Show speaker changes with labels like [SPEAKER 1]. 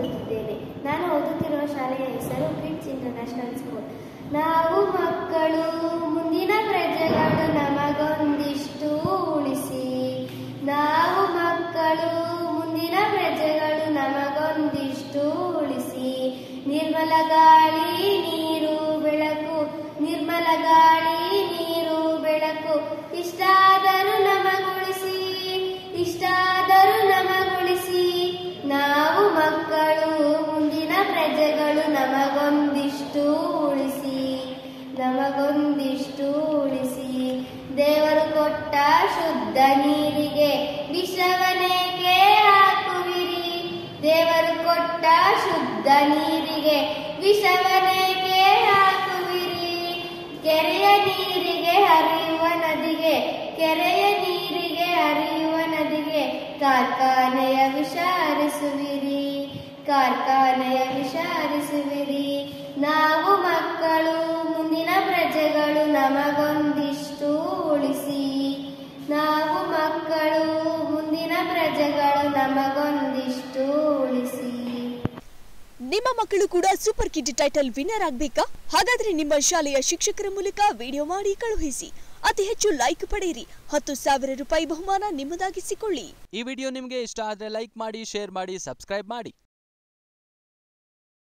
[SPEAKER 1] ಓದುತ್ತಿದ್ದೇನೆ ನಾನು ಓದುತ್ತಿರುವ ಶಾಲೆಯ ಹೆಸರು ಕಿಡ್ಸ್ ಇಂಟರ್ನ್ಯಾಷನಲ್ ಸ್ಕೂಲ್ ನಾವು ಮಕ್ಕಳು ಮುಂದಿನ ಪ್ರಜೆಗಳು ನಮಗೊಂದಿಷ್ಟು ಉಳಿಸಿ ನಾವು ಮಕ್ಕಳು ಮುಂದಿನ ಪ್ರಜೆಗಳು ನಮಗೊಂದಿಷ್ಟು ಉಳಿಸಿ ನಿರ್ಮಲ ಗಾಳಿ ನೀರು ಬೆಳಕು ನಿರ್ಮಲ ಗಾಳಿ ನೀರು ಬೆಳಕು ಇಷ್ಟಾದರೂ ನಮಗುಳಿಸಿ ಇಷ್ಟಾದರೂ ನಮಗುಳಿಸಿ ನಾವು ಮಕ್ಕಳು ಮುಂದಿನ ಪ್ರಜೆಗಳು ನಮಗೊಂದಿಷ್ಟು ಉಳಿಸಿ ನಮಗೊಂದಿಷ್ಟು ಉಳಿಸಿ ದೇವರು ಕೊಟ್ಟ ಶುದ್ಧ ನೀರಿಗೆ ವಿಷವನೇಗೆ ಹಾಕುವಿರಿ ದೇವರು ಕೊಟ್ಟ ಶುದ್ಧ ನೀರಿಗೆ ವಿಷವನೇಗೆ ಹಾಕುವಿರಿ ಕೆರೆಯ ನೀರಿಗೆ ಹರಿಯುವ ನದಿಗೆ ಕೆರೆಯ ನೀರಿಗೆ ಹರಿಯುವ ನದಿಗೆ ಕಾರ್ಖಾನೆಯ ವಿಷಾರಿಸುವಿರಿ ಕಾರ್ಖಾನೆಯ ವಿಷಾರಿಸುವಿರಿ ನಾವು ಮಕ್ಕಳು ಮುಂದಿನ ಪ್ರಜೆಗಳು ನಮಗೊಂದಿಷ್ಟು ಉಳಿಸಿ ನಾವು ಮಕ್ಕಳು ಮುಂದಿನ ಪ್ರಜೆಗಳು ನಮಗೊಂದಿಷ್ಟು ಉಳಿಸಿ
[SPEAKER 2] ನಿಮ್ಮ ಮಕ್ಕಳು ಕೂಡ ಸೂಪರ್ ಕಿಡ್ ಟೈಟಲ್ ವಿನ್ನರ್ ಆಗ್ಬೇಕಾ ಹಾಗಾದ್ರೆ ನಿಮ್ಮ ಶಾಲೆಯ ಶಿಕ್ಷಕರ ಮೂಲಕ ವಿಡಿಯೋ ಮಾಡಿ ಕಳುಹಿಸಿ ಅತಿ ಹೆಚ್ಚು ಲೈಕ್ ಪಡೆಯಿರಿ ಹತ್ತು ಸಾವಿರ ರೂಪಾಯಿ ಬಹುಮಾನ ನಿಮ್ಮದಾಗಿಸಿಕೊಳ್ಳಿ
[SPEAKER 3] ಈ ವಿಡಿಯೋ ನಿಮಗೆ ಇಷ್ಟ ಆದರೆ ಲೈಕ್ ಮಾಡಿ ಶೇರ್ ಮಾಡಿ ಸಬ್ಸ್ಕ್ರೈಬ್ ಮಾಡಿ